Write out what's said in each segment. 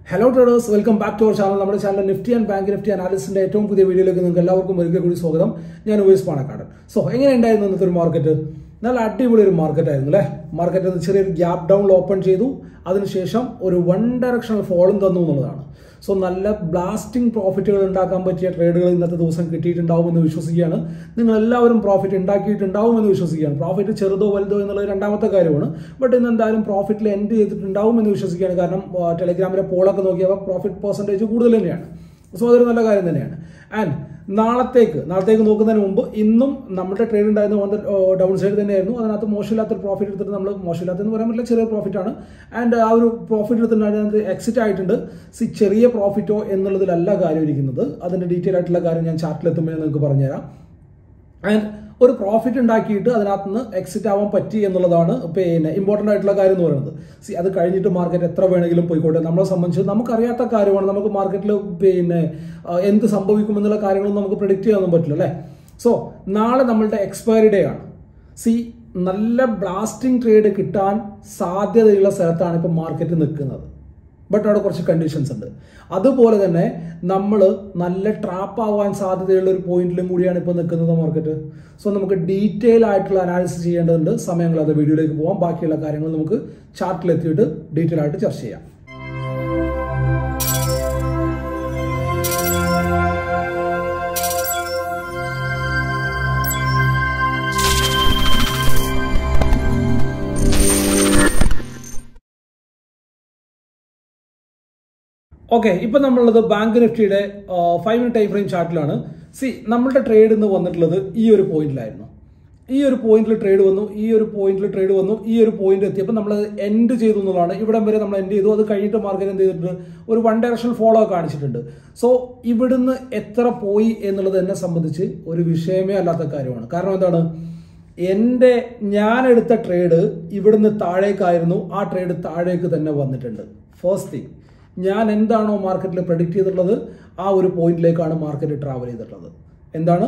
hello traders welcome back to our channel നമ്മുടെ channel Nifty and Bank Nifty അനാലിസിന്റെ ഏറ്റവും പുതിയ വീഡിയോയിലേക്ക് നിങ്ങൾക്ക് എല്ലാവർക്കും ഒരിക്കൽ കൂടി സ്വാഗതം ഞാൻ ഉവേസ് പാണക്കാട് സോ എങ്ങനെ ഉണ്ടായിരുന്നു ഇന്നത്തെ ഒരു മാർക്കറ്റ് നല്ല അടിപൊളി ഒരു മാർക്കറ്റ് ആയിരുന്നു അല്ലേ മാർക്കറ്റ് ചെറിയൊരു ഗ്യാപ് ഡൗൺ ഓപ്പൺ ചെയ്തു അതിനുശേഷം ഒരു വൺ ഡയറക്ഷണൽ ഫോളും തന്നു എന്നുള്ളതാണ് സോ നല്ല ബ്ലാസ്റ്റിംഗ് പ്രോഫിറ്റുകൾ ഉണ്ടാക്കാൻ പറ്റിയ ട്രേഡുകൾ ഇന്നത്തെ ദിവസം കിട്ടിയിട്ടുണ്ടാവുമെന്ന് വിശ്വസിക്കുകയാണ് നിങ്ങൾ എല്ലാവരും പ്രോഫിറ്റ് ഉണ്ടാക്കിയിട്ടുണ്ടാവുമെന്ന് വിശ്വസിക്കുകയാണ് പ്രോഫിറ്റ് ചെറുതോ വലുതോ എന്നുള്ളത് രണ്ടാമത്തെ കാര്യമാണ് ബട്ട് ഇന്ന് എന്തായാലും പ്രോഫിറ്റിൽ എൻഡ് ചെയ്തിട്ടുണ്ടാവുമെന്ന് വിശ്വസിക്കുകയാണ് കാരണം ആ, ടെലിഗ്രാമിലെ പോളൊക്കെ നോക്കിയപ്പോൾ പ്രോഫിറ്റ് പെർസെൻറ്റേജ് കൂടുതൽ തന്നെയാണ് സോ അതൊരു നല്ല കാര്യം തന്നെയാണ് ആൻഡ് നാളത്തേക്ക് നാളത്തേക്ക് നോക്കുന്നതിന് മുമ്പ് ഇന്നും നമ്മുടെ ട്രേഡ് ഉണ്ടായിരുന്ന വന്ന് ഡൗൺ സൈഡ് തന്നെയായിരുന്നു അതിനകത്ത് മോശമില്ലാത്തൊരു പ്രോഫിറ്റ് എടുത്തിട്ട് നമ്മൾ മോശമില്ലാത്തെന്ന് പറയാൻ പറ്റില്ല ചെറിയ പ്രോഫിറ്റ് ആണ് ആൻഡ് ആ ഒരു പ്രോഫിറ്റ് എടുത്തിട്ട് അതിനകത്ത് എക്സിറ്റ് ആയിട്ടുണ്ട് സി ചെറിയ പ്രോഫിറ്റോ എന്നുള്ളതിലല്ല കാര്യം ഇരിക്കുന്നത് അതിന്റെ ഡീറ്റെയിൽ ആയിട്ടുള്ള കാര്യം ഞാൻ ചാർട്ടിലെത്തുമ്പോൾ ഞാൻ നിങ്ങൾക്ക് പറഞ്ഞുതരാം ആൻഡ് ഒരു പ്രോഫിറ്റ് ഉണ്ടാക്കിയിട്ട് അതിനകത്ത് നിന്ന് എക്സിറ്റ് ആവാൻ പറ്റി എന്നുള്ളതാണ് പിന്നെ ഇമ്പോർട്ടൻ്റ് ആയിട്ടുള്ള കാര്യം എന്ന് പറയുന്നത് സി അത് കഴിഞ്ഞിട്ട് മാർക്കറ്റ് എത്ര വേണമെങ്കിലും പോയിക്കോട്ടെ നമ്മളെ സംബന്ധിച്ച് നമുക്കറിയാത്ത കാര്യമാണ് നമുക്ക് മാർക്കറ്റിൽ പിന്നെ ആ, എന്ത് സംഭവിക്കുമെന്നുള്ള കാര്യങ്ങളൊന്നും നമുക്ക് പ്രിഡിക്റ്റ് ചെയ്യാനൊന്നും പറ്റില്ല അല്ലേ സോ നാളെ നമ്മളുടെ എക്സ്പയറി ഡേ ആണ് സി നല്ല ബ്ലാസ്റ്റിംഗ് ട്രേഡ് കിട്ടാൻ സാധ്യതയുള്ള സ്ഥലത്താണ് ഇപ്പോൾ മാർക്കറ്റ് നിൽക്കുന്നത് ബട്ട് അവിടെ കുറച്ച് കണ്ടീഷൻസ് ഉണ്ട് അതുപോലെ തന്നെ നമ്മൾ നല്ല ട്രാപ്പ് ആവാൻ സാധ്യതയുള്ള ഒരു പോയിന്റിലും കൂടിയാണ് ഇപ്പോൾ നിൽക്കുന്നത് മാർക്കറ്റ് സോ നമുക്ക് ഡീറ്റെയിൽ ആയിട്ടുള്ള അനാലിസിസ് ചെയ്യേണ്ടതുണ്ട് സമയങ്ങളത് വീഡിയോയിലേക്ക് പോകാം ബാക്കിയുള്ള കാര്യങ്ങൾ നമുക്ക് ചാർട്ടിലെത്തിയിട്ട് ഡീറ്റെയിൽ ആയിട്ട് ചർച്ച ചെയ്യാം ഓക്കെ ഇപ്പം നമ്മളുള്ളത് ബാങ്ക് നിഫ്റ്റിയുടെ ഫൈവ് മിനിറ്റ് ടൈം ഫ്രെയിം ചാർട്ടിലാണ് സി നമ്മളുടെ ട്രേഡ് ഇന്ന് വന്നിട്ടുള്ളത് ഈ ഒരു പോയിന്റിലായിരുന്നു ഈ ഒരു പോയിന്റിൽ ട്രേഡ് വന്നു ഈ ഒരു പോയിന്റിൽ ട്രേഡ് വന്നു ഈ ഒരു പോയിന്റ് എത്തിയപ്പോൾ നമ്മൾ എൻഡ് ചെയ്തു എന്നുള്ളതാണ് ഇവിടം വരെ നമ്മൾ എൻഡ് ചെയ്തു അത് കഴിഞ്ഞിട്ട് മാർക്കറ്റ് എന്ത് ചെയ്തിട്ടുണ്ട് ഒരു വൺ ഡയറക്ഷൻ ഫോളോ കാണിച്ചിട്ടുണ്ട് സോ ഇവിടുന്ന് എത്ര പോയി എന്നുള്ളത് എന്നെ സംബന്ധിച്ച് ഒരു വിഷയമേ അല്ലാത്ത കാര്യമാണ് കാരണം എന്താണ് എൻ്റെ ഞാൻ എടുത്ത ട്രേഡ് ഇവിടുന്ന് താഴേക്കായിരുന്നു ആ ട്രേഡ് താഴേക്ക് തന്നെ വന്നിട്ടുണ്ട് ഫസ്റ്റ് തിങ് ഞാൻ എന്താണോ മാർക്കറ്റിൽ പ്രഡിക്റ്റ് ചെയ്തിട്ടുള്ളത് ആ ഒരു പോയിന്റിലേക്കാണ് മാർക്കറ്റ് ട്രാവൽ ചെയ്തിട്ടുള്ളത് എന്താണ്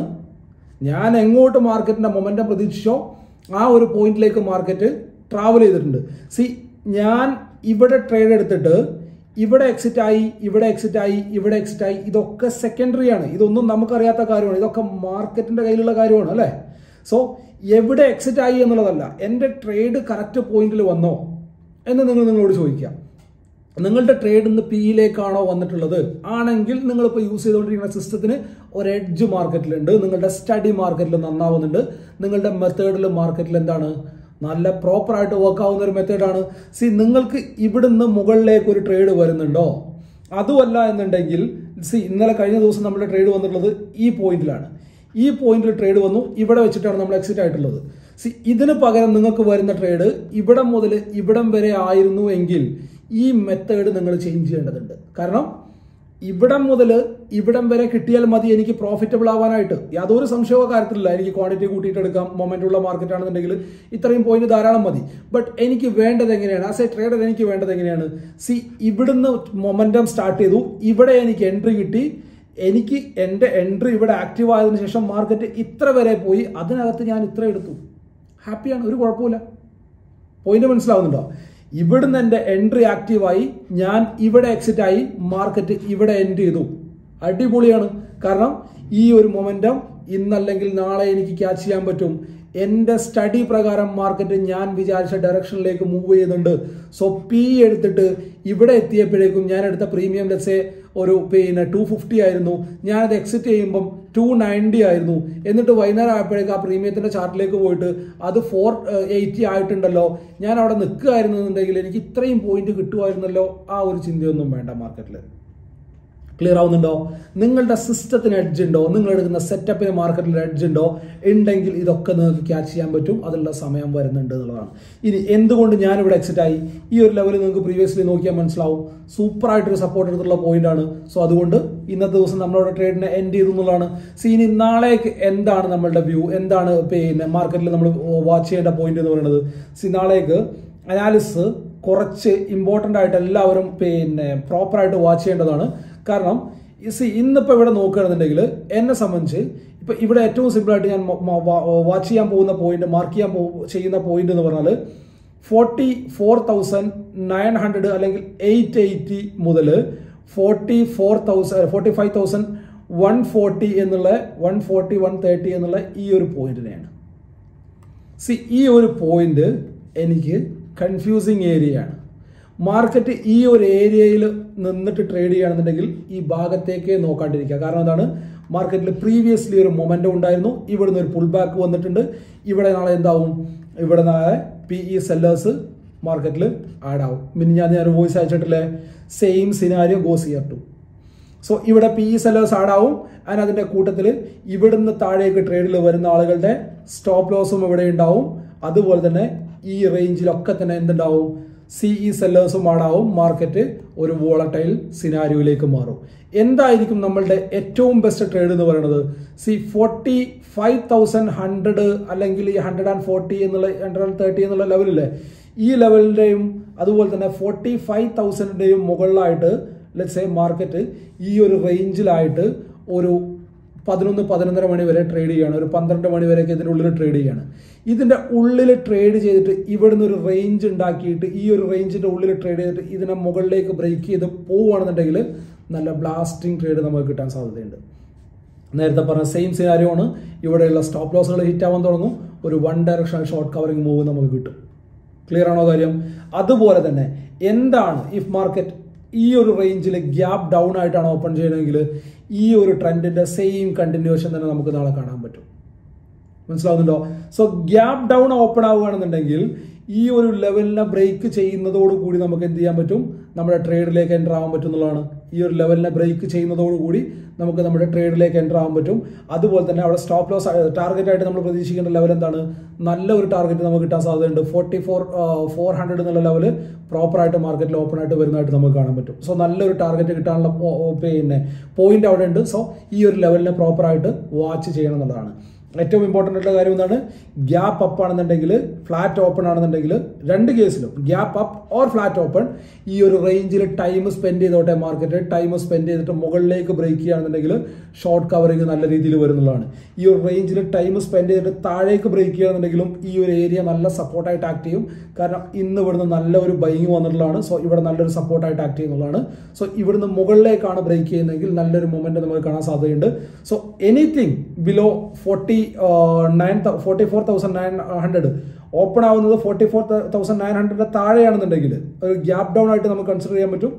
ഞാൻ എങ്ങോട്ട് മാർക്കറ്റിന്റെ മൊമെന്റം പ്രതീക്ഷിച്ചോ ആ ഒരു പോയിന്റിലേക്ക് മാർക്കറ്റ് ട്രാവൽ ചെയ്തിട്ടുണ്ട് സി ഞാൻ ഇവിടെ ട്രേഡ് എടുത്തിട്ട് ഇവിടെ എക്സിറ്റ് ആയി ഇവിടെ എക്സിറ്റ് ആയി ഇവിടെ എക്സിറ്റ് ആയി ഇതൊക്കെ സെക്കൻഡറി ആണ് ഇതൊന്നും നമുക്കറിയാത്ത കാര്യമാണ് ഇതൊക്കെ മാർക്കറ്റിന്റെ കയ്യിലുള്ള കാര്യമാണ് അല്ലേ സോ എവിടെ എക്സിറ്റ് ആയി എന്നുള്ളതല്ല എൻ്റെ ട്രേഡ് കറക്റ്റ് പോയിന്റിൽ വന്നോ എന്ന് നിങ്ങൾ നിങ്ങളോട് ചോദിക്കാം നിങ്ങളുടെ ട്രേഡ് ഇന്ന് പിയിലേക്കാണോ വന്നിട്ടുള്ളത് ആണെങ്കിൽ നിങ്ങൾ ഇപ്പോൾ യൂസ് ചെയ്തുകൊണ്ടിരിക്കുന്ന സിസ്റ്റത്തിന് ഒരു എഡ്ജ് മാർക്കറ്റിലുണ്ട് നിങ്ങളുടെ സ്റ്റഡി മാർക്കറ്റിൽ നന്നാവുന്നുണ്ട് നിങ്ങളുടെ മെത്തേഡിൽ മാർക്കറ്റിൽ എന്താണ് നല്ല പ്രോപ്പറായിട്ട് വർക്ക് ആവുന്ന ഒരു മെത്തേഡാണ് സി നിങ്ങൾക്ക് ഇവിടുന്ന് മുകളിലേക്ക് ഒരു ട്രേഡ് വരുന്നുണ്ടോ അതുമല്ല എന്നുണ്ടെങ്കിൽ സി ഇന്നലെ കഴിഞ്ഞ ദിവസം നമ്മുടെ ട്രേഡ് വന്നിട്ടുള്ളത് ഈ പോയിന്റിലാണ് ഈ പോയിന്റിൽ ട്രേഡ് വന്നു ഇവിടെ വെച്ചിട്ടാണ് നമ്മൾ എക്സിറ്റ് ആയിട്ടുള്ളത് സി ഇതിന് പകരം നിങ്ങൾക്ക് വരുന്ന ട്രേഡ് ഇവിടം മുതൽ ഇവിടം വരെ ആയിരുന്നു എങ്കിൽ ഈ മെത്തേഡ് നിങ്ങൾ ചേഞ്ച് ചെയ്യേണ്ടതുണ്ട് കാരണം ഇവിടം മുതൽ ഇവിടം വരെ കിട്ടിയാൽ മതി എനിക്ക് പ്രോഫിറ്റബിൾ ആവാനായിട്ട് യാതൊരു സംശയവും കാര്യത്തിലില്ല എനിക്ക് ക്വാണ്ടിറ്റി കൂട്ടിയിട്ട് എടുക്കാം മൊമെന്റ് ഉള്ള മാർക്കറ്റ് ആണെന്നുണ്ടെങ്കിൽ ഇത്രയും പോയിന്റ് ധാരാളം മതി ബട്ട് എനിക്ക് വേണ്ടത് എങ്ങനെയാണ് ആസ് എ ട്രേഡർ എനിക്ക് വേണ്ടത് എങ്ങനെയാണ് സി ഇവിടുന്ന് മൊമെന്റം സ്റ്റാർട്ട് ചെയ്തു ഇവിടെ എനിക്ക് എൻട്രി കിട്ടി എനിക്ക് എൻ്റെ എൻട്രി ഇവിടെ ആക്റ്റീവ് ആയതിനു ശേഷം മാർക്കറ്റ് ഇത്ര വരെ പോയി അതിനകത്ത് ഞാൻ ഇത്ര എടുത്തു ഹാപ്പിയാണ് ഒരു കുഴപ്പമില്ല പോയിന്റ് മനസ്സിലാവുന്നുണ്ടോ ഇവിടുന്ന് എൻ്റെ എൻട്രി ആക്റ്റീവായി ഞാൻ ഇവിടെ എക്സിറ്റ് ആയി മാർക്കറ്റ് ഇവിടെ എൻഡ് ചെയ്തു അടിപൊളിയാണ് കാരണം ഈ ഒരു മൊമെന്റം ഇന്നല്ലെങ്കിൽ നാളെ എനിക്ക് ക്യാച്ച് ചെയ്യാൻ പറ്റും എൻ്റെ സ്റ്റഡി പ്രകാരം മാർക്കറ്റ് ഞാൻ വിചാരിച്ച ഡയറക്ഷനിലേക്ക് മൂവ് ചെയ്യുന്നുണ്ട് സോ പി എടുത്തിട്ട് ഇവിടെ എത്തിയപ്പോഴേക്കും ഞാൻ എടുത്ത പ്രീമിയം ലെറ്റ്സേ ഒരു പിന്നെ ടു ഫിഫ്റ്റി ആയിരുന്നു ഞാനത് എക്സിറ്റ് ചെയ്യുമ്പം ടു നയൻറ്റി ആയിരുന്നു എന്നിട്ട് വൈകുന്നേരം ആയപ്പോഴേക്ക് ആ പ്രീമിയത്തിന്റെ ചാർട്ടിലേക്ക് പോയിട്ട് അത് ഫോർ എയ്റ്റി ആയിട്ടുണ്ടല്ലോ ഞാൻ അവിടെ നിൽക്കുകയായിരുന്നു എന്നുണ്ടെങ്കിൽ എനിക്ക് ഇത്രയും പോയിന്റ് കിട്ടുമായിരുന്നല്ലോ ആ ഒരു ചിന്തയൊന്നും വേണ്ട മാർക്കറ്റിൽ ക്ലിയർ ആവുന്നുണ്ടോ നിങ്ങളുടെ സിസ്റ്റത്തിന് എഡ്ജ് ഉണ്ടോ നിങ്ങൾ എടുക്കുന്ന സെറ്റപ്പിന് മാർക്കറ്റിൽ എഡ്ജ് ഉണ്ടോ ഉണ്ടെങ്കിൽ ഇതൊക്കെ നിങ്ങൾക്ക് ക്യാച്ച് ചെയ്യാൻ പറ്റും അതിനുള്ള സമയം വരുന്നുണ്ട് എന്നുള്ളതാണ് ഇനി എന്തുകൊണ്ട് ഞാനിവിടെ എക്സിറ്റ് ആയി ഈ ഒരു ലെവലിൽ നിങ്ങൾക്ക് പ്രീവിയസ്ലി നോക്കിയാൽ മനസ്സിലാവും സൂപ്പറായിട്ടൊരു സപ്പോർട്ട് എടുത്തുള്ള പോയിന്റ് ആണ് സോ അതുകൊണ്ട് ഇന്നത്തെ ദിവസം നമ്മളുടെ ട്രേഡിനെ എൻഡ് ചെയ്തു എന്നുള്ളതാണ് സോ ഇനി നാളേക്ക് എന്താണ് നമ്മളുടെ വ്യൂ എന്താണ് പിന്നെ മാർക്കറ്റിൽ നമ്മൾ വാച്ച് ചെയ്യേണ്ട പോയിന്റ് എന്ന് പറയുന്നത് സി നാളേക്ക് അനാലിസിസ് കുറച്ച് ഇമ്പോർട്ടൻ്റ് ആയിട്ട് എല്ലാവരും പിന്നെ പ്രോപ്പറായിട്ട് വാച്ച് ചെയ്യേണ്ടതാണ് കാരണം സി ഇന്നിപ്പോൾ ഇവിടെ നോക്കുകയാണെന്നുണ്ടെങ്കിൽ എന്നെ സംബന്ധിച്ച് ഇപ്പം ഇവിടെ ഏറ്റവും സിമ്പിളായിട്ട് ഞാൻ വാച്ച് ചെയ്യാൻ പോകുന്ന പോയിന്റ് മാർക്ക് ചെയ്യാൻ പോ ചെയ്യുന്ന പോയിന്റ് എന്ന് പറഞ്ഞാൽ forty four thousand nine hundred അല്ലെങ്കിൽ എയ്റ്റ് എയ്റ്റി മുതൽ forty four thousand forty five thousand one forty എന്നുള്ള വൺ ഫോർട്ടി വൺ തേർട്ടി എന്നുള്ള ഈ ഒരു പോയിന്റിനെയാണ് സി ഈ ഒരു പോയിന്റ് എനിക്ക് കൺഫ്യൂസിങ് ഏരിയയാണ് മാർക്കറ്റ് ഈ ഒരു ഏരിയയിൽ നിന്നിട്ട് ട്രേഡ് ചെയ്യുകയാണെന്നുണ്ടെങ്കിൽ ഈ ഭാഗത്തേക്ക് നോക്കാണ്ടിരിക്കുക കാരണം എന്താണ് മാർക്കറ്റിൽ പ്രീവിയസ്ലി ഒരു മൊമെന്റം ഉണ്ടായിരുന്നു ഇവിടുന്ന് ഒരു പുൾ ബാക്ക് വന്നിട്ടുണ്ട് ഇവിടെ നാളെ എന്താവും ഇവിടെ നാളെ പി ഇ സെല്ലേഴ്സ് മാർക്കറ്റിൽ ആഡ് ആവും പിന്നെ ഞാൻ ഞാൻ വോയിസ് അയച്ചിട്ടില്ലേ same scenario goes here too so ഇവിടെ പി ഇ സെല്ലേഴ്സ് ആടാവും ആൻഡ് അതിന്റെ കൂട്ടത്തിൽ ഇവിടുന്ന് താഴേക്ക് ട്രേഡിൽ വരുന്ന ആളുകളുടെ സ്റ്റോപ്പ് ലോസും ഇവിടെ ഉണ്ടാവും അതുപോലെ തന്നെ ഈ റേഞ്ചിലൊക്കെ തന്നെ എന്തുണ്ടാവും സി ഇ സെല്ലേഴ്സും ആടാവും മാർക്കറ്റ് ഒരു വോളട്ടൈൽ സിനാരിയോയിലേക്ക് മാറും എന്തായിരിക്കും നമ്മളുടെ ഏറ്റവും ബെസ്റ്റ് ട്രേഡ് എന്ന് പറയുന്നത് see forty five thousand hundred അല്ലെങ്കിൽ ഈ ഹൺഡ്രഡ് ആൻഡ് ഫോർട്ടി എന്നുള്ള ഹൺഡ്രഡ് ആൻഡ് തേർട്ടി എന്നുള്ള ലെവലില്ലേ ഈ ലെവലിൻ്റെയും അതുപോലെ തന്നെ ഫോർട്ടി ഫൈവ് തൗസൻഡിൻ്റെയും മുകളിലായിട്ട് ലെറ്റ്സ് എ മാർക്കറ്റ് ഈ ഒരു റേഞ്ചിലായിട്ട് ഒരു പതിനൊന്ന് പതിനൊന്നര മണി വരെ ട്രേഡ് ചെയ്യാണ് ഒരു പന്ത്രണ്ട് മണി വരെയൊക്കെ ഇതിൻ്റെ ഉള്ളിൽ ട്രേഡ് ചെയ്യാണ് ഇതിൻ്റെ ഉള്ളിൽ ട്രേഡ് ചെയ്തിട്ട് ഇവിടുന്ന് ഒരു റേഞ്ച് ഉണ്ടാക്കിയിട്ട് ഈ ഒരു റേഞ്ചിൻ്റെ ഉള്ളിൽ ട്രേഡ് ചെയ്തിട്ട് ഇതിനെ മുകളിലേക്ക് ബ്രേക്ക് ചെയ്ത് പോവുകയാണെന്നുണ്ടെങ്കിൽ നല്ല ബ്ലാസ്റ്റിംഗ് ട്രേഡ് നമുക്ക് കിട്ടാൻ സാധ്യതയുണ്ട് നേരത്തെ പറഞ്ഞ സെയിം സിനാരിയോ ആണ് ഇവിടെയുള്ള സ്റ്റോപ്പ് ലോസുകൾ ഹിറ്റ് ആവാൻ തുടങ്ങും ഒരു one directional short covering move നമുക്ക് കിട്ടും ക്ലിയർ ആണോ കാര്യം അതുപോലെ തന്നെ എന്താണ് ഇഫ് മാർക്കറ്റ് ഈ ഒരു റേഞ്ചിൽ ഗ്യാപ്പ് ഡൗൺ ആയിട്ടാണ് ഓപ്പൺ ചെയ്യണമെങ്കിൽ ഈ ഒരു ട്രെൻഡിന്റെ സെയിം കണ്ടിന്യൂഷൻ തന്നെ നമുക്ക് നാളെ കാണാൻ പറ്റും മനസ്സിലാവുന്നുണ്ടോ സോ ഗ്യാപ്പ് ഡൗൺ ഓപ്പൺ ആവുകയാണെന്നുണ്ടെങ്കിൽ ഈ ഒരു ലെവലിനെ ബ്രേക്ക് ചെയ്യുന്നതോടുകൂടി നമുക്ക് എന്ത് ചെയ്യാൻ പറ്റും നമ്മുടെ ട്രേഡിലേക്ക് എൻ്റർ ആവാൻ പറ്റും എന്നുള്ളതാണ് ഈ ഒരു ലെവലിനെ ബ്രേക്ക് ചെയ്യുന്നതോടുകൂടി നമുക്ക് നമ്മുടെ ട്രേഡിലേക്ക് എൻ്റർ ആവാൻ പറ്റും അതുപോലെ തന്നെ അവിടെ സ്റ്റോപ്പ് ലോസ് ടാർഗറ്റ് ആയിട്ട് നമ്മൾ പ്രതീക്ഷിക്കേണ്ട ലെവൽ എന്താണ് നല്ല ഒരു ടാർഗറ്റ് നമുക്ക് കിട്ടാൻ സാധ്യതയുണ്ട് ഫോർട്ടി ഫോർ ഫോർ ഹൺഡ്രഡ് എന്നുള്ള ലെവൽ പ്രോപ്പറായിട്ട് മാർക്കറ്റിൽ ഓപ്പൺ ആയിട്ട് വരുന്നതായിട്ട് നമുക്ക് കാണാൻ പറ്റും സോ നല്ലൊരു ടാർഗറ്റ് കിട്ടാനുള്ള പോ- പിന്നെ പോയിന്റ് അവിടെ ഉണ്ട് സോ ഈ ഒരു ലെവലിനെ പ്രോപ്പറായിട്ട് വാച്ച് ചെയ്യണം എന്നുള്ളതാണ് ഏറ്റവും ഇമ്പോർട്ടൻ്റ് ആയിട്ടുള്ള കാര്യം എന്താണ് ഗ്യാപ്പ് അപ്പ് ആണെന്നുണ്ടെങ്കിൽ ഫ്ലാറ്റ് ഓപ്പൺ ആണെന്നുണ്ടെങ്കിൽ രണ്ട് കേസിലും gap up or flat open ഈ ഒരു റേഞ്ചിൽ ടൈം സ്പെൻഡ് ചെയ്തോട്ടെ മാർക്കറ്റ് ടൈം സ്പെൻഡ് ചെയ്തിട്ട് മുകളിലേക്ക് ബ്രേക്ക് ചെയ്യുകയാണെന്നുണ്ടെങ്കിൽ ഷോർട്ട് കവറിങ് നല്ല രീതിയിൽ വരുന്നതാണ് ഈ ഒരു റേഞ്ചിൽ ടൈം സ്പെൻഡ് ചെയ്തിട്ട് താഴേക്ക് ബ്രേക്ക് ചെയ്യുകയാണെന്നുണ്ടെങ്കിലും ഈ ഒരു ഏരിയ നല്ല സപ്പോർട്ടായിട്ട് ആക്ട് ചെയ്യും കാരണം ഇന്ന് ഇവിടുന്ന് നല്ല ഒരു ബൈങ് വന്നിട്ടുള്ളതാണ് സോ ഇവിടെ നല്ലൊരു സപ്പോർട്ടായിട്ട് ആക്ട് ചെയ്യുന്നതാണ് സോ ഇവിടുന്ന് മുകളിലേക്കാണ് ബ്രേക്ക് ചെയ്യുന്നതെങ്കിൽ നല്ലൊരു മൊമെന്റ് നമുക്ക് കാണാൻ സാധ്യതയുണ്ട് so anything below forty nine forty four thousand nine hundred open ആവുന്നത് ഫോർട്ടി ഫോർ തൗസൻഡ് നയൻ ഹൺഡ്രഡിന്റെ താഴെയാണെന്നുണ്ടെങ്കിൽ ഒരു ഗ്യാപ്പ് ഡൗൺ ആയിട്ട് നമുക്ക് കൺസിഡർ ചെയ്യാൻ പറ്റും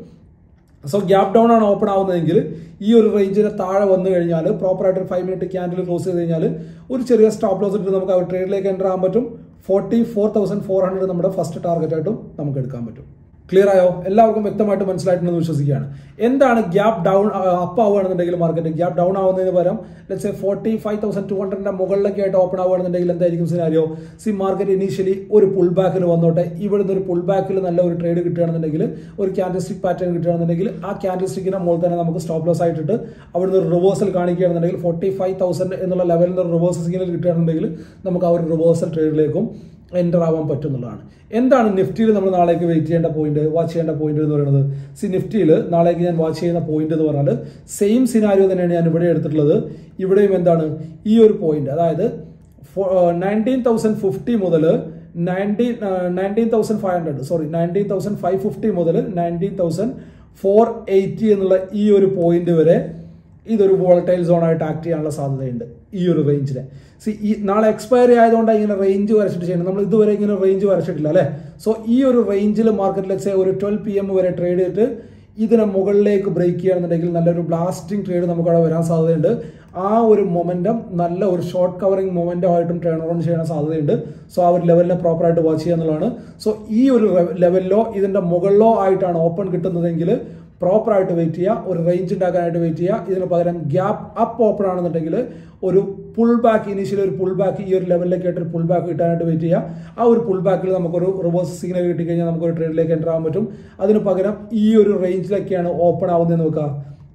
സോ ഗ്യാപ്പ് ഡൗൺ ആണ് ഓപ്പൺ ആവുന്നതെങ്കിൽ ഈ ഒരു റേഞ്ചിന് താഴെ വന്നു കഴിഞ്ഞാൽ പ്രോപ്പറായിട്ട് ഒരു ഫൈവ് മിനിറ്റ് ക്യാൻഡിൽ ക്ലോസ് ചെയ്ത് കഴിഞ്ഞാൽ ഒരു ചെറിയ സ്റ്റോപ്പ് ലോസ് ഇട്ട് നമുക്ക് ആ ട്രേഡിലേക്ക് എൻ്റർ ആകാൻ പറ്റും forty four thousand four hundred നമ്മുടെ ഫസ്റ്റ് ടാർഗറ്റ് ആയിട്ടും നമുക്ക് എടുക്കാൻ പറ്റും ക്ലിയർ ആയോ എല്ലാവർക്കും വ്യക്തമായിട്ട് മനസ്സിലായിട്ടുണ്ടെന്ന് വിശ്വസിക്കുകയാണ് എന്താണ് ഗ്യാപ്പ് ഡൗൺ അപ്പ് ആവുകയാണെന്നുണ്ടെങ്കിൽ മാർക്കറ്റ് ഗ്യാപ്പ് ഡൗൺ ആവുന്നതിന് പകരം let's a forty five thousand two ഹൺഡ്രഡിന്റെ മുകളിലൊക്കെ ആയിട്ട് ഓപ്പൺ ആവുകയാണെന്നുണ്ടെങ്കിൽ എന്തായിരിക്കും സിനാരിയോ സി മാർക്കറ്റ് ഇനീഷ്യലി ഒരു പുൾ ബാക്കിൽ വന്നോട്ടെ ഇവിടുന്ന് ഒരു പുൾ ബാക്കിൽ നല്ല ഒരു ട്രേഡ് കിട്ടുകയാണെന്നുണ്ടെങ്കിൽ ഒരു ക്യാൻഡിൽസ്റ്റിക് പാറ്റേൺ കിട്ടുകയാണെന്നുണ്ടെങ്കിൽ ആ ക്യാൻഡിൽസ്റ്റിക്കിനെ മുകളിൽ തന്നെ നമുക്ക് സ്റ്റോപ്പ് ലോസ് ആയിട്ടിട്ട് അവിടുന്ന് ഒരു റിവേഴ്സൽ കാണിക്കുകയാണെന്നുണ്ടെങ്കിൽ ഫോർട്ടി ഫൈവ് തൗസൻഡ് എന്നുള്ള ലെവലിൽ നിന്ന് റിവേഴ്സൽ സിഗ്നൽ കിട്ടുകയാണെന്നുണ്ടെങ്കിൽ നമുക്ക് ആ ഒരു റിവേഴ്സൽ ട്രേഡിലേക്കും എൻ്റർ ആവാൻ പറ്റും എന്നുള്ളതാണ് എന്താണ് നിഫ്റ്റിയിൽ നമ്മൾ നാളേക്ക് വെയിറ്റ് ചെയ്യേണ്ട പോയിന്റ് വാച്ച് ചെയ്യേണ്ട പോയിന്റ് എന്ന് പറയുന്നത് സി നിഫ്റ്റിയിൽ നാളേക്ക് ഞാൻ വാച്ച് ചെയ്യുന്ന പോയിന്റ് എന്ന് പറഞ്ഞാൽ സെയിം സിനാരിയോ തന്നെയാണ് ഞാൻ ഇവിടെ എടുത്തിട്ടുള്ളത് ഇവിടെയും എന്താണ് ഈ ഒരു പോയിന്റ് അതായത് നയൻറ്റീൻ തൗസൻഡ് ഫിഫ്റ്റി മുതൽ nineteen nineteen thousand five hundred sorry nineteen thousand five fifty മുതൽ നയൻറ്റീൻ തൗസൻഡ് ഫോർ എയ്റ്റി എന്നുള്ള ഈ ഒരു പോയിന്റ് വരെ ഇതൊരു വോളറ്റൈൽ സോൺ ആയിട്ട് ആക്ട് ചെയ്യാനുള്ള സാധ്യതയുണ്ട് ഈ ഒരു റേഞ്ചിൽ സി ഈ നാളെ എക്സ്പയറി ആയതുകൊണ്ട് ഇങ്ങനെ റേഞ്ച് വരച്ചിട്ട് ചെയ്യണം നമ്മൾ ഇതുവരെ ഇങ്ങനെ റേഞ്ച് വരച്ചിട്ടില്ല അല്ലേ സോ ഈ ഒരു റേഞ്ചിൽ മാർക്കറ്റിൽ വെച്ചാൽ ഒരു ട്വൽവ് പി എം വരെ ട്രേഡ് ചെയ്തിട്ട് ഇതിനെ മുകളിലേക്ക് ബ്രേക്ക് ചെയ്യുകയാണെന്നുണ്ടെങ്കിൽ നല്ലൊരു ബ്ലാസ്റ്റിംഗ് ട്രേഡ് നമുക്ക് അവിടെ വരാൻ സാധ്യതയുണ്ട് ആ ഒരു മൊമെന്റം നല്ല ഒരു ഷോർട്ട് കവറിംഗ് മൊമെന്റം ആയിട്ടും ടേൺ അറൗണ്ട് ചെയ്യാൻ സാധ്യതയുണ്ട് സോ ആ ഒരു ലെവലിനെ പ്രോപ്പറായിട്ട് വാച്ച് ചെയ്യുക എന്നുള്ളതാണ് സോ ഈ ഒരു ലെവലിലോ ഇതിന്റെ മുകളിലോ ആയിട്ടാണ് ഓപ്പൺ കിട്ടുന്നതെങ്കിൽ പ്രോപ്പറായിട്ട് വെയിറ്റ് ചെയ്യുക ഒരു റേഞ്ച് ഉണ്ടാക്കാനായിട്ട് വെയിറ്റ് ചെയ്യുക ഇതിന് പകരം ഗ്യാപ്പ് അപ്പ് ഓപ്പൺ ആണെന്നുണ്ടെങ്കിൽ ഒരു പുൾ ബാക്ക് ഇനീഷ്യലി ഒരു പുൾ ബാക്ക് ഈ ഒരു ലെവലിലേക്ക് ആയിട്ട് ഒരു പുൾ ബാക്ക് കിട്ടാനായിട്ട് വെയിറ്റ് ചെയ്യുക ആ ഒരു പുൾ ബാക്കിൽ നമുക്കൊരു റിവേഴ്സ് സിഗ്നൽ കിട്ടിക്കഴിഞ്ഞാൽ നമുക്കൊരു ട്രേഡിലേക്ക് എൻ്റർ ആവാൻ പറ്റും അതിന് പകരം ഈ ഒരു റേഞ്ചിലൊക്കെയാണ് ഓപ്പൺ ആവുന്നത് നോക്കുക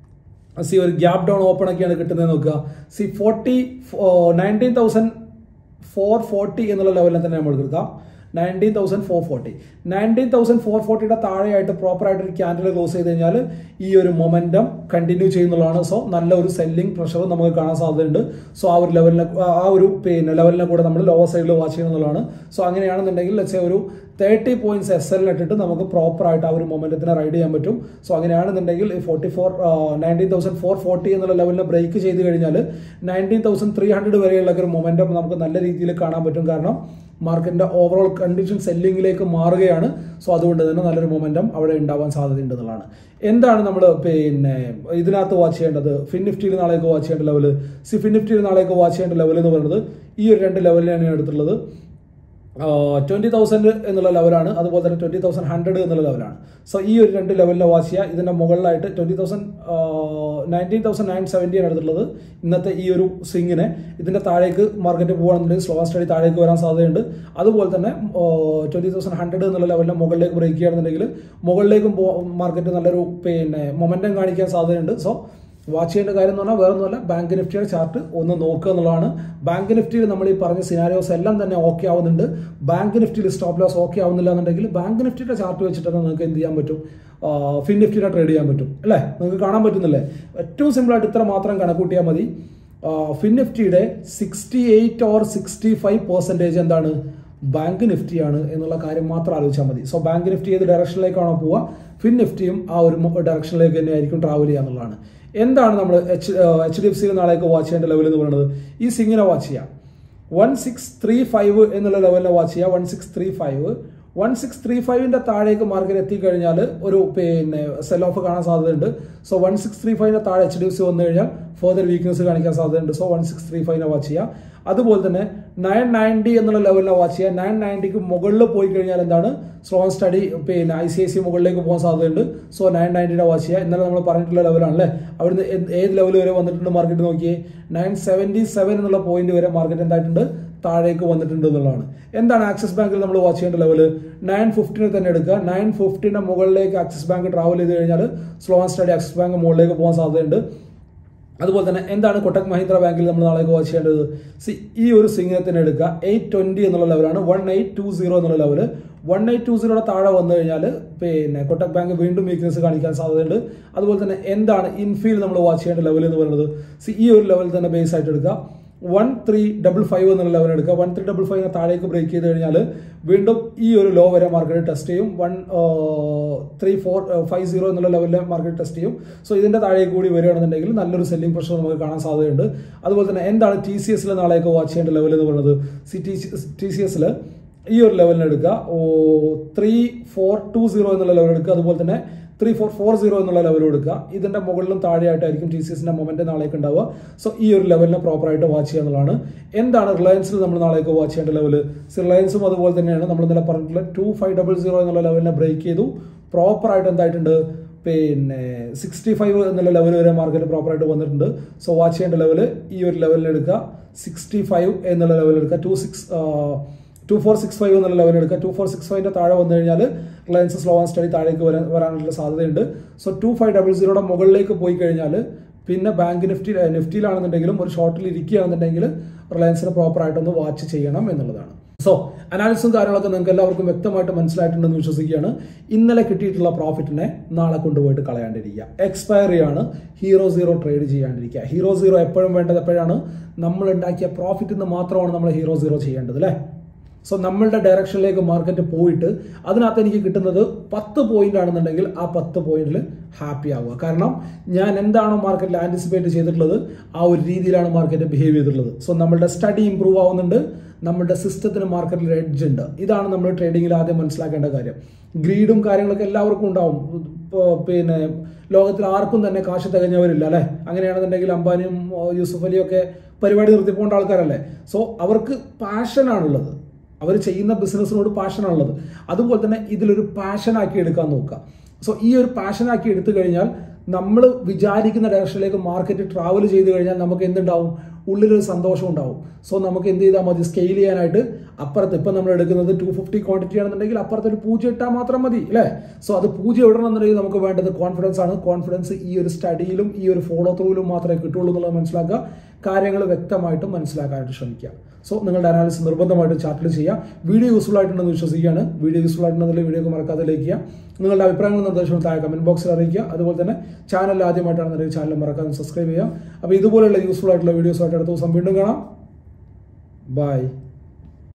സി ഒരു ഗ്യാപ്പ് ഡൗൺ ഓപ്പൺ ഒക്കെയാണ് കിട്ടുന്നത് നോക്കുക see forty nineteen thousand four forty എന്നുള്ള ലെവലിൽ തന്നെ നമ്മൾ എടുക്കാം nineteen thousand four forty nineteen thousand four ഫോർട്ടിയുടെ താഴെയായിട്ട് പ്രോപ്പറായിട്ട് ഒരു ക്യാൻഡിൽ ക്ലോസ് ചെയ്ത് കഴിഞ്ഞാൽ ഈ ഒരു മൊമെന്റം കണ്ടിന്യൂ ചെയ്യുന്നതാണ് സോ നല്ല ഒരു സെല്ലിംഗ് പ്രഷർ നമുക്ക് കാണാൻ സാധ്യതയുണ്ട് സോ ആ ഒരു ലെവലിനെ ആ ഒരു പിന്നെ ലെവലിനെ കൂടെ നമ്മൾ ലോവർ സൈഡിൽ വാച്ച് ചെയ്യുന്നതാണ് സോ അങ്ങനെയാണെന്നുണ്ടെങ്കിൽ ലെറ്റ്സ് ഒരു തേർട്ടി പോയിന്റ്സ് എസ് എല്ലിന് ഇട്ടിട്ട് നമുക്ക് പ്രോപ്പറായിട്ട് ആ ഒരു മൊമെന്റത്തിനെ റൈഡ് ചെയ്യാൻ പറ്റും സോ അങ്ങനെയാണെന്നുണ്ടെങ്കിൽ forty four nineteen thousand four forty എന്നുള്ള ലെവലിനെ ബ്രേക്ക് ചെയ്ത് കഴിഞ്ഞാൽ നയൻറ്റീൻ തൗസൻഡ് ത്രീ ഹൺഡ്രഡ് വരെയുള്ള ഒരു മൊമെന്റം നമുക്ക് നല്ല രീതിയിൽ കാണാൻ പറ്റും കാരണം മാർക്കറ്റിന്റെ ഓവറോൾ കണ്ടീഷൻ സെല്ലിംഗിലേക്ക് മാറുകയാണ് സോ അതുകൊണ്ട് തന്നെ നല്ലൊരു മൊമെന്റം അവിടെ ഉണ്ടാവാൻ സാധ്യതയുണ്ട് എന്നുള്ളതാണ് എന്താണ് നമ്മൾ പിന്നെ ഇതിനകത്ത് വാച്ച് ചെയ്യേണ്ടത് ഫിൻ നിഫ്റ്റിയിൽ നാളേക്ക് വാച്ച് ചെയ്യേണ്ട ലെവൽ സി ഫിൻ നിഫ്റ്റിയിൽ നാളേക്ക് വാച്ച് ചെയ്യേണ്ട ലെവൽ എന്ന് പറയുന്നത് ഈ ഒരു രണ്ട് ലെവലിലാണ് ഞാൻ എടുത്തിട്ടുള്ളത് ട്വന്റി തൗസൻഡ് എന്നുള്ള ലെവലാണ് അതുപോലെ തന്നെ ട്വന്റി തൗസൻഡ് ഹൺഡ്രഡ് എന്നുള്ള ലെവലാണ് സോ ഈ ഒരു രണ്ട് ലെവലിനെ വാച്ച് ചെയ്യുക ഇതിന്റെ മുകളിലായിട്ട് twenty thousand nineteen thousand nine സെവൻറ്റിയാണ് എടുത്തിട്ടുള്ളത് ഇന്നത്തെ ഈ ഒരു സ്വിങ്ങിനെ ഇതിന്റെ താഴേക്ക് മാർക്കറ്റ് പോകുകയാണെന്നുണ്ടെങ്കിൽ സ്ലോ സ്റ്റഡി താഴേക്ക് വരാൻ സാധ്യതയുണ്ട് അതുപോലെ തന്നെ ട്വന്റി തൗസൻഡ് ഹൺഡ്രഡ് എന്നുള്ള ലെവലിനെ മുകളിലേക്ക് ബ്രേക്ക് ചെയ്യുകയാണെന്നുണ്ടെങ്കിൽ മുകളിലേക്കും മാർക്കറ്റ് നല്ലൊരു പിന്നെ മൊമെന്റം കാണിക്കാൻ സാധ്യതയുണ്ട് സോ വാച്ച് ചെയ്യേണ്ട കാര്യം എന്ന് പറഞ്ഞാൽ വേറെ ഒന്നുമല്ല ബാങ്ക് നിഫ്റ്റിയുടെ ചാർട്ട് ഒന്ന് നോക്കുക എന്നുള്ളതാണ് ബാങ്ക് നിഫ്റ്റിയിൽ നമ്മൾ ഈ പറഞ്ഞ സിനാരിയോസ് എല്ലാം തന്നെ ഓക്കെ ആവുന്നുണ്ട് ബാങ്ക് നിഫ്റ്റിയിൽ സ്റ്റോപ്പ് ലോസ് ഓക്കെ ആവുന്നില്ല എന്നുണ്ടെങ്കിൽ ബാങ്ക് നിഫ്റ്റിയുടെ ചാർട്ട് വെച്ചിട്ട് തന്നെ നിങ്ങൾക്ക് എന്ത് ചെയ്യാൻ പറ്റും ഫിൻ നിഫ്റ്റിയുടെ ട്രേഡ് ചെയ്യാൻ പറ്റും അല്ലേ നിങ്ങൾക്ക് കാണാൻ പറ്റുന്നില്ലേ ഏറ്റവും സിമ്പിളായിട്ട് ഇത്ര മാത്രം കണക്കൂട്ടിയാൽ മതി ഫിൻ നിഫ്റ്റിയുടെ sixty eight or sixty five percentage എന്താണ് ബാങ്ക് നിഫ്റ്റിയാണ് എന്നുള്ള കാര്യം മാത്രം ആലോചിച്ചാൽ മതി സോ ബാങ്ക് നിഫ്റ്റി ഏത് ഡയറക്ഷനിലേക്കാണോ പോവുക ഫിൻ നിഫ്റ്റിയും ആ ഒരു ഡയറക്ഷനിലേക്ക് തന്നെ ആയിരിക്കും ട്രാവൽ ചെയ്യുക എന്നുള്ളതാണ് എന്താണ് നമ്മൾ എച്ച് എച്ച് ഡി എഫ് സിയിൽ നാളേക്ക് വാച്ച് ചെയ്യേണ്ട ലെവൽ എന്ന് പറയുന്നത് ഈ സിങ്ങിനെ വാച്ച് ചെയ്യാം വൺ സിക്സ് ത്രീ ഫൈവ് എന്നുള്ള ലെവലിനെ വാച്ച് ചെയ്യുക one six three five one six three ഫൈവിന്റെ താഴേക്ക് മാർക്കറ്റ് എത്തിക്കഴിഞ്ഞാൽ ഒരു പിന്നെ സെൽ ഓഫ് കാണാൻ സാധ്യതയുണ്ട് സോ വൺ സിക്സ് ത്രീ ഫൈവിന്റെ താഴെ എച്ച് ഡി എഫ് സി വന്നു കഴിഞ്ഞാൽ ഫർദർ വീക്ക്നസ് കാണിക്കാൻ സാധ്യതയുണ്ട് സോ വൺ സിക്സ് ത്രീ ഫൈവിനെ വാച്ച് ചെയ്യുക അതുപോലെ തന്നെ നയൻ നയൻറ്റി എന്നുള്ള ലെവലിനെ വാച്ച് ചെയ്യുക നയൻ നയൻറ്റിക്ക് മുകളിൽ പോയി കഴിഞ്ഞാൽ എന്താണ് സ്ലോ സ്റ്റഡി പിന്നെ ഐ സി ഐ സി മുകളിലേക്ക് പോകാൻ സാധ്യതയുണ്ട് സോ നയൻ നയൻറ്റിയുടെ വാച്ച് ചെയ്യുക ഇന്നലെ നമ്മൾ പറഞ്ഞിട്ടുള്ള ലെവലാണല്ലേ അവിടുന്ന് ഏത് ലെവൽ വരെ വന്നിട്ടുണ്ട് മാർക്കറ്റ് നോക്കിയേ നയൻ സെവൻറ്റി സെവൻ എന്നുള്ള പോയിന്റ് വരെ മാർക്കറ്റ് എന്തായിട്ടുണ്ട് താഴേക്ക് വന്നിട്ടുണ്ട് എന്നുള്ളതാണ് എന്താണ് ആക്സിസ് ബാങ്കിൽ നമ്മൾ വാച്ച് ചെയ്യേണ്ട ലെവൽ നയൻ ഫിഫ്റ്റിനെ തന്നെ എടുക്കുക നയൻ ഫിഫ്റ്റിന്റെ മുകളിലേക്ക് ആക്സിസ് ബാങ്ക് ട്രാവൽ ചെയ്ത് കഴിഞ്ഞാൽ slow and steady Axis bank മുകളിലേക്ക് പോകാൻ സാധ്യതയുണ്ട് അതുപോലെ തന്നെ എന്താണ് കൊട്ടക് മഹീന്ദ്ര ബാങ്കിൽ നമ്മൾ നാളേക്ക് വാച്ച് ചെയ്യേണ്ടത് സി ഈ ഒരു സിംഗിനെ തന്നെ എടുക്കുക എയ്റ്റ് ട്വന്റി എന്നുള്ള ലെവലാണ് വൺ എയ്റ്റ് ടു സീറോ എന്നുള്ള ലെവല് വൺ എയ്റ്റ് ടു സീറോയുടെ താഴെ വന്നു കഴിഞ്ഞാൽ പിന്നെ കൊട്ടക് ബാങ്ക് വീണ്ടും വീക്ക്നെസ് കാണിക്കാൻ സാധ്യതയുണ്ട് അതുപോലെ തന്നെ എന്താണ് ഇൻഫീൽ നമ്മൾ വാച്ച് ചെയ്യേണ്ട ലെവൽ എന്ന് പറയുന്നത് സി ഈ ഒരു ലെവൽ തന്നെ ബേസ് ആയിട്ട് എടുക്കുക വൺ ത്രീ ഡബിൾ ഫൈവ് എന്നുള്ള ലെവൽ എടുക്കുക വൺ ത്രീ ഡബിൾ ഫൈവിനെ താഴേക്ക് ബ്രേക്ക് ചെയ്ത് കഴിഞ്ഞാൽ വീണ്ടും ഈ ഒരു ലോ വരെ മാർക്കറ്റ് ടെസ്റ്റ് ചെയ്യും one three four five zero എന്നുള്ള ലെവലിൽ മാർക്കറ്റ് ടെസ്റ്റ് ചെയ്യും സോ ഇതിന്റെ താഴേക്ക് കൂടി വരികയാണെന്നുണ്ടെങ്കിൽ നല്ലൊരു സെല്ലിംഗ് പ്രഷർ നമുക്ക് കാണാൻ സാധ്യതയുണ്ട് അതുപോലെ തന്നെ എന്താണ് ടി സി എസിൽ നാളേക്ക് വാച്ച് ചെയ്യേണ്ട ലെവൽ എന്ന് പറയുന്നത് സി ടി ടി സി എസിൽ ഈ ഒരു ലെവലിന് എടുക്കുക oh three four two zero എന്നുള്ള ലെവൽ എടുക്കുക അതുപോലെ തന്നെ ത്രീ ഫോർ ഫോർ സീറോ എന്നുള്ള ലെവൽ എടുക്കുക ഇതിന്റെ മുകളിലും താഴെയായിട്ടായിരിക്കും ടി സി എസിന്റെ മൊമെന്റ് നാളേക്ക് ഉണ്ടാവുക സോ ഈ ഒരു ലെവലിനെ പ്രോപ്പറായിട്ട് വാച്ച് ചെയ്യുക എന്നുള്ളതാണ് എന്താണ് റിലയൻസിൽ നമ്മൾ നാളേക്ക് വാച്ച് ചെയ്യേണ്ട ലെവൽ റിലയൻസും അതുപോലെ തന്നെയാണ് നമ്മൾ ഇന്നലെ പറഞ്ഞിട്ടുള്ള ടു ഫൈവ് ഡബിൾ സീറോ എന്നുള്ള ലെവലിനെ ബ്രേക്ക് ചെയ്തു പ്രോപ്പറായിട്ട് എന്തായിട്ടുണ്ട് പിന്നെ സിക്സ്റ്റി ഫൈവ് എന്നുള്ള ലെവൽ വരെ മാർക്കറ്റ് പ്രോപ്പറായിട്ട് വന്നിട്ടുണ്ട് സോ വാച്ച് ചെയ്യേണ്ട ലെവൽ ഈ ഒരു ലെവലിൽ എടുക്കുക സിക്സ്റ്റി ഫൈവ് എന്നുള്ള ലെവൽ എടുക്കുക two six two four six five എന്നുള്ള ലെവൽ എടുക്കുക ടു ഫോർ സിക്സ് ഫൈവിന്റെ താഴെ വന്നു കഴിഞ്ഞാൽ റിലയൻസ് സ്ലോ ആൻഡ് സ്റ്റഡി താഴേക്ക് വരാൻ വരാനുള്ള സാധ്യതയുണ്ട് സോ ടു ഫൈവ് ഡബിൾ സീറോയുടെ മുകളിലേക്ക് പോയി കഴിഞ്ഞാൽ പിന്നെ ബാങ്ക് നിഫ്റ്റി നിഫ്റ്റിയിലാണെന്നുണ്ടെങ്കിലും ഒരു ഷോർട്ടിൽ ഇരിക്കുകയാണെന്നുണ്ടെങ്കിൽ റിലയൻസിനെ പ്രോപ്പറായിട്ടൊന്ന് വാച്ച് ചെയ്യണം എന്നുള്ളതാണ് സോ അനാലിസും കാര്യങ്ങളൊക്കെ നിങ്ങൾക്ക് എല്ലാവർക്കും വ്യക്തമായിട്ട് മനസ്സിലായിട്ടുണ്ടെന്ന് വിശ്വസിക്കുകയാണ് ഇന്നലെ കിട്ടിയിട്ടുള്ള പ്രോഫിറ്റിനെ നാളെ കൊണ്ടുപോയിട്ട് കളയാണ്ടിരിക്കുക എക്സ്പയറി ആണ് ഹീറോ സീറോ ട്രേഡ് ചെയ്യാണ്ടിരിക്കുക ഹീറോ സീറോ എപ്പോഴും വേണ്ടത് എപ്പോഴാണ് നമ്മൾ ഉണ്ടാക്കിയ പ്രോഫിറ്റിൽ നിന്ന് മാത്രമാണ് നമ്മൾ ഹീറോ സീറോ ചെയ്യേണ്ടത് അല്ലേ സോ നമ്മളുടെ ഡയറക്ഷനിലേക്ക് മാർക്കറ്റ് പോയിട്ട് അതിനകത്ത് എനിക്ക് കിട്ടുന്നത് പത്ത് പോയിന്റ് ആണെന്നുണ്ടെങ്കിൽ ആ പത്ത് പോയിന്റിൽ ഹാപ്പി ആവുക കാരണം ഞാൻ എന്താണോ മാർക്കറ്റിൽ ആന്റിസിപ്പേറ്റ് ചെയ്തിട്ടുള്ളത് ആ ഒരു രീതിയിലാണ് മാർക്കറ്റ് ബിഹേവ് ചെയ്തിട്ടുള്ളത് സോ നമ്മളുടെ സ്റ്റഡി ഇമ്പ്രൂവ് ആവുന്നുണ്ട് നമ്മുടെ സിസ്റ്റത്തിന് മാർക്കറ്റിൽ എഡ്ജ് ഉണ്ട് ഇതാണ് നമ്മൾ ട്രേഡിങ്ങിൽ ആദ്യം മനസ്സിലാക്കേണ്ട കാര്യം ഗ്രീഡും കാര്യങ്ങളൊക്കെ എല്ലാവർക്കും ഉണ്ടാവും പിന്നെ ലോകത്തിൽ ആർക്കും തന്നെ കാശ് തികഞ്ഞവരില്ല അല്ലെ അങ്ങനെയാണെന്നുണ്ടെങ്കിൽ അംബാനിയും യൂസുഫ് അലിയും ഒക്കെ പരിപാടി നിർത്തിപ്പോണ്ട ആൾക്കാരല്ലേ സോ അവർക്ക് പാഷനാണുള്ളത് അവർ ചെയ്യുന്ന ബിസിനസ്സിനോട് പാഷനാണുള്ളത് അതുപോലെ തന്നെ ഇതിലൊരു പാഷനാക്കി എടുക്കാൻ നോക്കുക സോ ഈ ഒരു പാഷനാക്കി എടുത്തു കഴിഞ്ഞാൽ നമ്മൾ വിചാരിക്കുന്ന ഡയറക്ഷനിലേക്ക് മാർക്കറ്റ് ട്രാവൽ ചെയ്ത് കഴിഞ്ഞാൽ നമുക്ക് എന്തുണ്ടാവും ഉള്ളിലൊരു സന്തോഷം ഉണ്ടാവും സോ നമുക്ക് എന്ത് ചെയ്താൽ മതി സ്കെയിൽ ചെയ്യാനായിട്ട് അപ്പുറത്ത് ഇപ്പം നമ്മൾ എടുക്കുന്നത് ടു ഫിഫ്റ്റി ക്വാണ്ടിറ്റി ആണെന്നുണ്ടെങ്കിൽ അപ്പുറത്ത് ഒരു പൂജ്യം ഇട്ടാൽ മാത്രം മതി അല്ലേ സോ അത് പൂജ്യം ഇടണമെന്നുണ്ടെങ്കിൽ നമുക്ക് വേണ്ടത് കോൺഫിഡൻസ് ആണ് കോൺഫിഡൻസ് ഈ ഒരു സ്റ്റഡിയിലും ഈ ഒരു ഫോളോ ത്രൂവിലും മാത്രമേ കിട്ടുള്ളൂ എന്നുള്ളത് മനസ്സിലാക്കുക കാര്യങ്ങൾ വ്യക്തമായിട്ടും മനസ്സിലാക്കാനായിട്ട് ശ്രമിക്കുക സോ നിങ്ങളുടെ അനാലിസിസ് നിർബന്ധമായിട്ടും ചാർട്ടിൽ ചെയ്യാം വീഡിയോ യൂസ്ഫുൾ ആയിട്ടുണ്ടെന്ന് വിശ്വസിക്കുകയാണ് വീഡിയോ യൂസ്ഫുൾ ആയിട്ടുണ്ടെങ്കിൽ വീഡിയോ മറക്കാതെ ലൈക്ക് ചെയ്യുക നിങ്ങളുടെ അഭിപ്രായങ്ങളും നിർദ്ദേശങ്ങളും താഴെ കമന്റ് ബോക്സിൽ അറിയിക്കുക അതുപോലെ തന്നെ ചാനൽ ആദ്യമായിട്ടാണെന്നുണ്ടെങ്കിൽ ചാനൽ മറക്കാതെ സബ്സ്ക്രൈബ് ചെയ്യുക അപ്പോൾ ഇതുപോലെയുള്ള യൂസ്ഫുൾ ആയിട്ടുള്ള വീഡിയോസുമായിട്ട് അടുത്ത ദിവസം വീണ്ടും കാണാം ബൈ